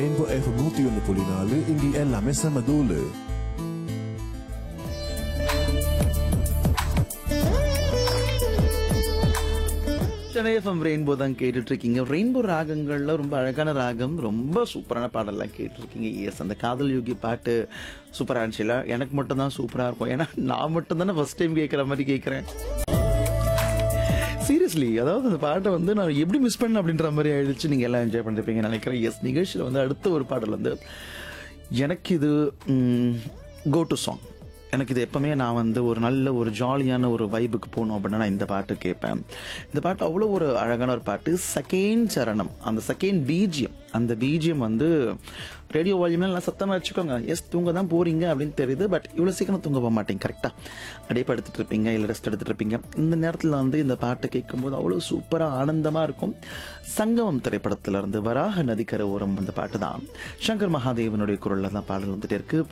rainbow FM நூத்தி ஒன்று புள்ளி நாலு இங்கே எல்லாமே செம தூளு சென்னை எஃப்எம் ரெயின்போ தான் கேட்டுட்டு இருக்கீங்க ரெயின்போ ராகங்கள்ல ரொம்ப அழகான ராகம் ரொம்ப சூப்பரான பாடல்லாம் கேட்டிருக்கீங்க எஸ் அந்த காதல் யோகி பாட்டு சூப்பராக இருந்துச்சுல எனக்கு மட்டும் தான் சூப்பராக இருக்கும் ஏன்னா நான் மட்டும் தானே ஃபர்ஸ்ட் டைம் கேட்குற மாதிரி கேட்குறேன் சீரியஸ்லி அதாவது அந்த பாட்டை வந்து நான் எப்படி மிஸ் பண்ணேன் அப்படின்ற மாதிரி ஆயிடுச்சு நீங்கள் எல்லாம் என்ஜாய் பண்ணிருப்பீங்கன்னு நினைக்கிறேன் எஸ் நிகழ்ச்சியில் வந்து அடுத்த ஒரு பாடல் வந்து எனக்கு இது கோ டு சாங் எனக்கு இது எப்பவுமே நான் வந்து ஒரு நல்ல ஒரு ஜாலியான ஒரு வைபுக்கு போகணும் அப்படின்னா நான் இந்த பாட்டு கேட்பேன் இந்த பாட்டு அவ்வளோ ஒரு அழகான ஒரு பாட்டு செகண்ட் சரணம் அந்த செகண்ட் பீஜியம் அந்த பீஜியம் வந்து ரேடியோ வால்யூம்ல நல்லா சத்தமாக வச்சுக்கோங்க எஸ் தூங்க தான் போறீங்க அப்படின்னு தெரியுது பட் இவ்வளோ சீக்கிரம் தூங்க போக மாட்டீங்க கரெக்டாக அப்படியே படுத்துட்டு இருப்பீங்க இல்லை ரெஸ்ட் எடுத்துட்டு இருப்பீங்க இந்த நேரத்தில் வந்து இந்த பாட்டை கேட்கும்போது அவ்வளோ சூப்பராக ஆனந்தமாக இருக்கும் சங்கமம் திரைப்படத்துல இருந்து வராக நதிக்கரை ஓரம் அந்த பாட்டு தான் சங்கர் மகாதேவனுடைய குரல்ல தான் பாடல் வந்துட்டே இருக்கு